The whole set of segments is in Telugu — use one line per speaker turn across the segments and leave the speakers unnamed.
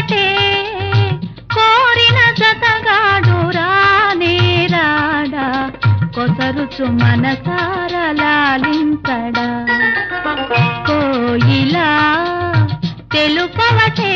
తెలుపవటే కోరిన జతగాడు రానే రాడా కొసరుచు మనసార లాలించడా కోయిలా తెలుపవటే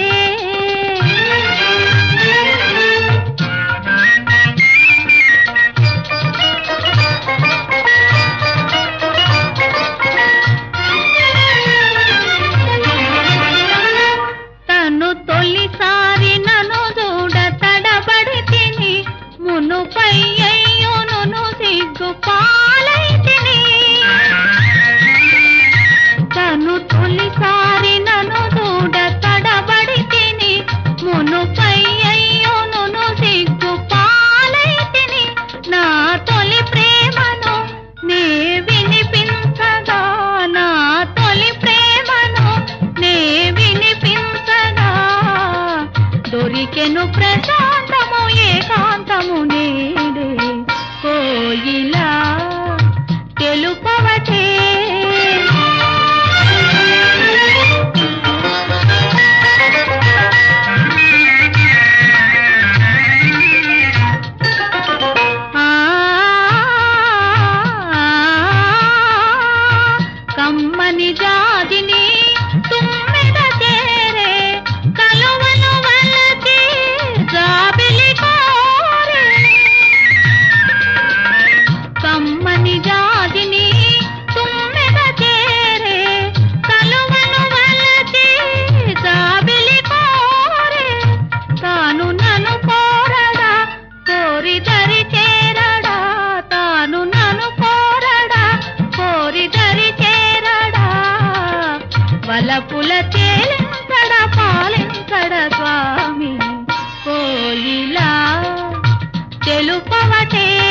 తను తొలిసారి నన్ను చూడ తడబడి తిని మునుపై అయ్యోను సిగ్గు పాలై తిని తను తొలిసారి నన్ను చూడ తడబడి తిని మునుపై అయ్యోను సిగ్గు పాలై తిని నా తొలి ప్రేమను నే వినిపించగా నా తొలి ప్రేమను నే వినిపించగా దొరికెను ప్రశాంతము ఏకాంతము నేడే కోయిలా తెలుపవటే ఆ కమ్మని జాతిని తుమ్మెద చేరే కలువను వలచి జాబిలి కోరే కమ్మని జాతిని తుమ్మెద చేరే కలువను వలచి జాబిలి కోరే తాను నన్ను కోరడా కోరి దరి చేరడా తాను నన్ను కోరడా కోరి దరి చేరడా వలపుల తేలించడ పాలించడ స్వామి కోయిలా తెలుపవటే